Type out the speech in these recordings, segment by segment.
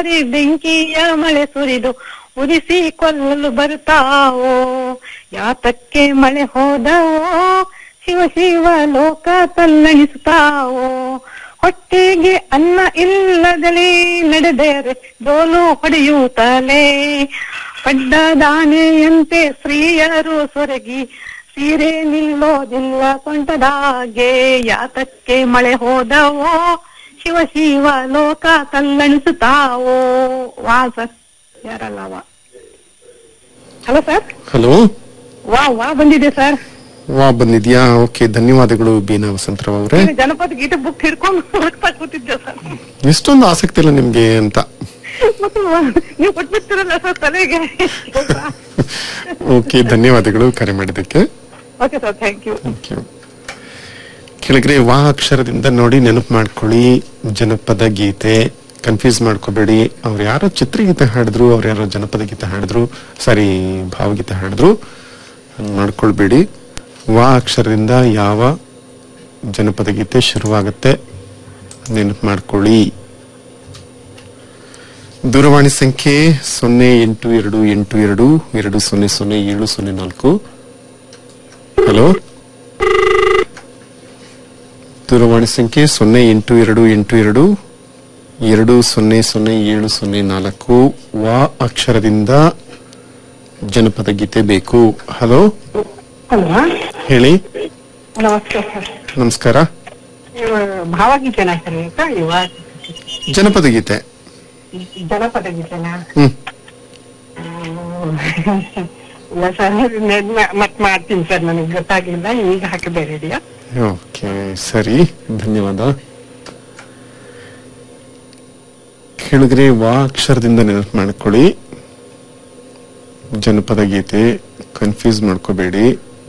ಬಾರಿ ಬೆಂಕಿಯ ಮಳೆ ಸುರಿದು ಉರಿಸಿ ಕೊಲ್ಲಲು ಬರುತ್ತಾವೋ ಯಾತಕ್ಕೆ ಮಳೆ ಹೋದವೋ ಶಿವ ಶಿವ ಲೋಕ ತಲ್ಲಣಿಸುತ್ತಾವೋ ಹೊಟ್ಟೆಗೆ ಅನ್ನ ಇಲ್ಲದಲೇ ನಡೆದರೆ ಡೋಲು ಹೊಡೆಯುತ್ತಲೇ ಪಡ್ಡದಾನೆಯಂತೆ ಸ್ತ್ರೀಯರು ಸೊರಗಿ ಸೀರೆ ನಿಲ್ಲೋದಿಲ್ಲ ಸೊಂಟದಾಗೆ ಯಾತಕ್ಕೆ ಮಳೆ ಹೋದವೋ ಶಿವ ಶಿವ ಲೋಕ ತಲ್ಲಣಿಸುತ್ತಾವೋ ವಾ ಸರ್ ಯಾರಲ್ಲವ ಹಲೋ ಸರ್ ಹಲೋ ವಾ ವಾ ಬಂದಿದೆ ಸರ್ ವಾ ಬಂದಿದ್ಯಾ ಓಕೆ ಧನ್ಯವಾದಗಳು ಬೀನಾ ವಸಂತರಾವ್ ಅವರೇ ಈಗ ಜನಪದ ಗೀತೆ ಬುಕ್ ಹಿಡ್ಕೊಂಡು ಹುಡುಕ್ತಾ ಕೂತಿದ್ದೆ ಸರ್ ಎಷ್ಟೊಂದು ಆಸಕ್ತಿ ಇಲ್ಲ ನಿಮ್ಗೆ ಅಂತ ಮತ್ತೆ ನೀವು ಕೊಟ್ಬಿಡ್ತೀರಲ್ಲ ಸರ್ ತಲೆಗೆ ಓಕೆ ಧನ್ಯವಾದಗಳು ಕರೆ ಮಾಡಿದ್ದಕ್ಕೆ okay sir thank you Thank you. ಕೆಳಗಡೆ ವಾ ಅಕ್ಷರದಿಂದ ನೋಡಿ ನೆನಪು ಮಾಡ್ಕೊಳ್ಳಿ ಜನಪದ ಗೀತೆ ಕನ್ಫ್ಯೂಸ್ ಮಾಡ್ಕೋಬೇಡಿ ಅವ್ರು ಯಾರೋ ಚಿತ್ರಗೀತೆ ಹಾಡಿದ್ರು ಅವ್ರು ಯಾರೋ ಜನಪದ ಗೀತೆ ಹಾಡಿದ್ರು ಸಾರಿ ಭಾವಗೀತೆ ಹಾಡಿದ್ರು ಹಂಗ್ ಮಾಡ್ಕೊಳ್ಬೇಡಿ ವಾ ಅಕ್ಷರದಿಂದ ಯಾವ ಜನಪದ ಗೀತೆ ಶುರುವಾಗುತ್ತೆ ನೆನಪು ಮಾಡ್ಕೊಳ್ಳಿ ದೂರವಾಣಿ ಸಂಖ್ಯೆ ಸೊನ್ನೆ ಎಂಟು ಎರಡು ಎಂಟು ಎರಡು ಎರಡು ಸೊನ್ನೆ ಸೊನ್ನೆ ಏಳು ಸೊನ್ನೆ ನಾಲ್ಕು ಹಲೋ ದೂರವಾಣಿ ಸಂಖ್ಯೆ ಸೊನ್ನೆ ಎಂಟು ಎರಡು ಎಂಟು ಎರಡು ಎರಡು ಸೊನ್ನೆ ಸೊನ್ನೆ ಏಳು ಸೊನ್ನೆ ನಾಲ್ಕು ವಾ ಅಕ್ಷರದಿಂದ ಜನಪದ ಗೀತೆ ಬೇಕು ಹಲೋ ಹಲೋ ಹೇಳಿ ನಮಸ್ಕಾರ ಸರ್ ನಮಸ್ಕಾರ ಭಾವಗೀತೆನಾ ಸರ್ ಈಗ ಇವಾಗ ಜನಪದ ಗೀತೆ ಜನಪದ ಗೀತೆನಾ ಹ್ಮ್ ಇಲ್ಲ ಸರ್ ಮತ್ ಮಾಡ್ತೀನಿ ಸರ್ ನನಗೆ ಗೊತ್ತಾಗಿಲ್ಲ ಈಗ ಹಾಕಿದೆ ರೇಡಿಯೋ ಓಕೆ ಸರಿ ಧನ್ಯವಾದ ಕೇಳಿದ್ರೆ ವಾ ಅಕ್ಷರದಿಂದ ನೆನಪು ಮಾಡ್ಕೊಳ್ಳಿ ಜನಪದ ಗೀತೆ ಕನ್ಫ್ಯೂಸ್ ಮಾಡ್ಕೋಬೇಡಿ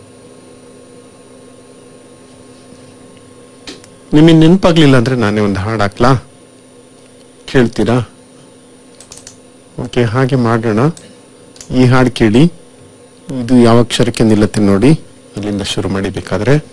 ನಿಮಗೆ ನೆನಪಾಗ್ಲಿಲ್ಲ ಅಂದ್ರೆ ನಾನೇ ಒಂದು ಹಾಡು ಹಾಕ್ಲಾ ಕೇಳ್ತೀರಾ ಓಕೆ ಹಾಗೆ ಮಾಡೋಣ ಈ ಹಾಡು ಕೇಳಿ ಇದು ಯಾವ ಅಕ್ಷರಕ್ಕೆ ನಿಲ್ಲತ್ತೆ ನೋಡಿ ಇಲ್ಲಿಂದ ಶುರು ಮಾಡಿ ಬೇಕಾದ್ರೆ